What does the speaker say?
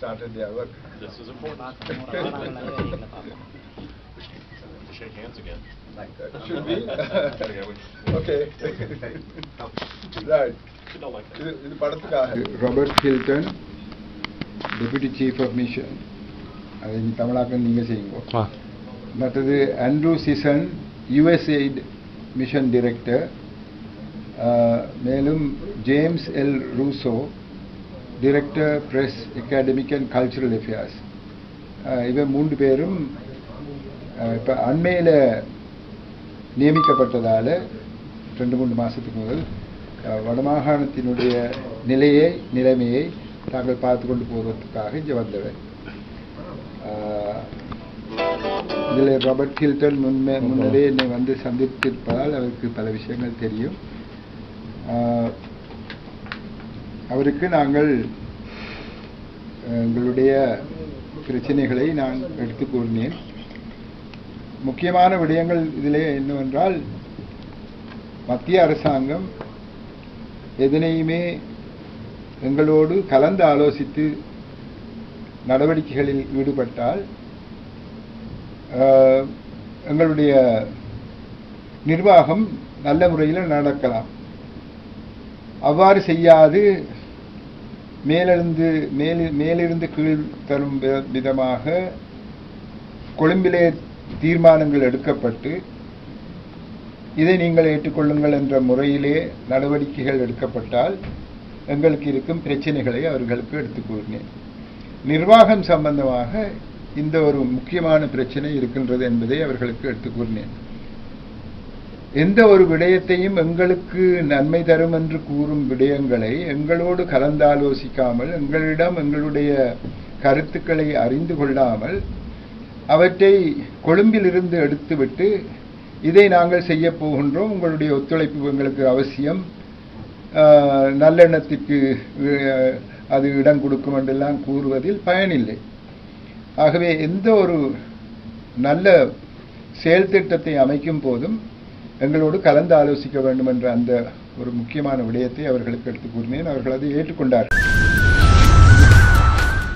started their work. This is important. To shake hands again. Should we? Yeah, we- Okay. Right. You don't like that. இது இது படத்துக்காக Robert Hilton deputy chief of mission அதை தமிழாக்கம் நீங்கள் செய்யுங்க மற்றது Andrew Sisson USAID mission director மேலும் James L Russo director press academic and cultural affairs இவன் மூன்று பேரும் இப்போ அண்மையில் நியமிக்கப்பட்டதால் ரெண்டு மூணு மாதத்துக்கு முதல் அஹ், வடமாகாணத்தினுடைய நிலையை நிலைமையை தாங்கள் பார்த்து கொண்டு போவதற்காக இங்கே வந்தவர் இதில் ராபர்ட் ஹில்டன் முன்மே முன்னரே என்னை வந்து சந்தித்திருப்பதால் அவருக்கு பல விஷயங்கள் தெரியும் ஆஹ், அவருக்கு நாங்கள் அஹ், எங்களுடைய பிரச்சனைகளை நான் எடுத்து கூறினேன் முக்கியமான விடயங்கள் இதிலே என்னவென்றால் மத்திய அரசாங்கம் எதனையுமே எங்களோடு கலந்து ஆலோசித்து நடவடிக்கைகளில் ஈடுபட்டால் ஆஹ், எங்களுடைய நிர்வாகம் நல்ல முறையில் நடக்கலாம் அவ்வாறு செய்யாது மேலிருந்து மேலி மேலிருந்து கீழ் தரும் வி- விதமாக கொழும்பிலே தீர்மானங்கள் எடுக்கப்பட்டு இதை நீங்கள் ஏற்றுக்கொள்ளுங்கள் என்ற முறையிலே நடவடிக்கைகள் எடுக்கப்பட்டால் எங்களுக்கு இருக்கும் பிரச்சனைகளை அவர்களுக்கு எடுத்துக் கூறினேன் நிர்வாகம் சம்பந்தமாக இந்த ஒரு முக்கியமான பிரச்சனை இருக்கின்றது என்பதை அவர்களுக்கு எடுத்துக் கூறினேன் எந்த ஒரு விடயத்தையும் எங்களுக்கு நன்மை தரும் என்று கூறும் விடயங்களை எங்களோடு கலந்தாலோசிக்காமல் எங்களிடம் எங்களுடைய கருத்துக்களை அறிந்து கொள்ளாமல் அவற்றை கொழும்பிலிருந்து எடுத்துவிட்டு இதை நாங்கள் செய்ய போகின்றோம் உங்களுடைய ஒத்துழைப்பு எங்களுக்கு அவசியம் ஆஹ், நல்லெண்ணத்திற்கு அஹ், அது இடம் கொடுக்கும் என்றெல்லாம் கூறுவதில் பயனில்லை ஆகவே எந்த ஒரு நல்ல செயல் திட்டத்தை அமைக்கும் போதும் எங்களோடு கலந்து ஆலோசிக்க வேண்டும் என்ற அந்த ஒரு முக்கியமான விடயத்தை அவர்களுக்கு எடுத்து கூறினேன் அவர்கள் அதை ஏற்றுக்கொண்டார்கள்